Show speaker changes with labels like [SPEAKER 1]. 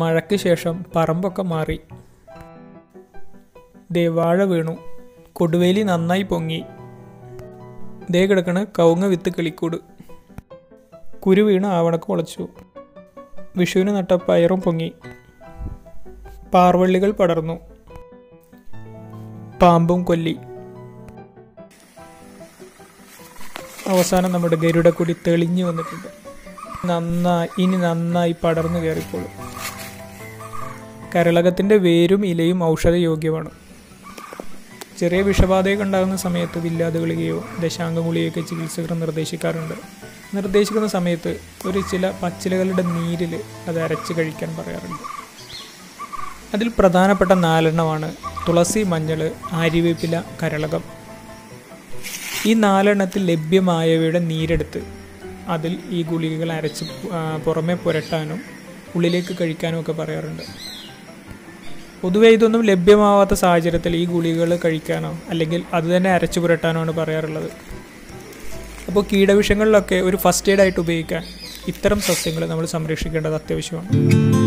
[SPEAKER 1] മഴയ്ക്ക് ശേഷം പറമ്പൊക്കെ മാറി ദേ വാഴ വീണു കൊടുവേലി നന്നായി പൊങ്ങി ദേ കിടക്കണ കവുങ്ങ വിത്ത് കിളിക്കൂട് കുരു വീണ് ആവണക്ക് മുളച്ചു വിഷുവിന് നട്ട പയറും പൊങ്ങി പാർവള്ളികൾ പടർന്നു പാമ്പും കൊല്ലി അവസാനം നമ്മുടെ ഗരുഡക്കുടി തെളിഞ്ഞു വന്നിട്ടുണ്ട് നന്നായി ഇനി നന്നായി പടർന്നു കയറിക്കോളും കരളകത്തിൻ്റെ വേരും ഇലയും ഔഷധയോഗ്യമാണ് ചെറിയ വിഷബാധയൊക്കെ ഉണ്ടാകുന്ന സമയത്ത് വില്ലാതെ ഗുളികയോ ദശാംഗ ഗുളികയൊക്കെ ചികിത്സകർ നിർദ്ദേശിക്കാറുണ്ട് നിർദ്ദേശിക്കുന്ന സമയത്ത് ഒരു ചില പച്ചിലകളുടെ നീരിൽ അത് അരച്ച് കഴിക്കാൻ പറയാറുണ്ട് അതിൽ പ്രധാനപ്പെട്ട നാലെണ്ണമാണ് തുളസി മഞ്ഞൾ ആര്യവേപ്പില കരളകം ഈ നാലെണ്ണത്തിൽ ലഭ്യമായവയുടെ നീരെടുത്ത് അതിൽ ഈ ഗുളികകൾ അരച്ച് ആ, പുറമെ പുരട്ടാനും ഉള്ളിലേക്ക് കഴിക്കാനും ഒക്കെ പറയാറുണ്ട് പൊതുവെ ഇതൊന്നും ലഭ്യമാവാത്ത സാഹചര്യത്തിൽ ഈ ഗുളികകൾ കഴിക്കാനോ അല്ലെങ്കിൽ അത് തന്നെ അരച്ചു പുരട്ടാനോ ആണ് പറയാറുള്ളത് അപ്പോൾ കീടവിഷങ്ങളിലൊക്കെ ഒരു ഫസ്റ്റ് എയ്ഡ് ആയിട്ട് ഉപയോഗിക്കാൻ ഇത്തരം സസ്യങ്ങൾ നമ്മൾ സംരക്ഷിക്കേണ്ടത് അത്യാവശ്യമാണ്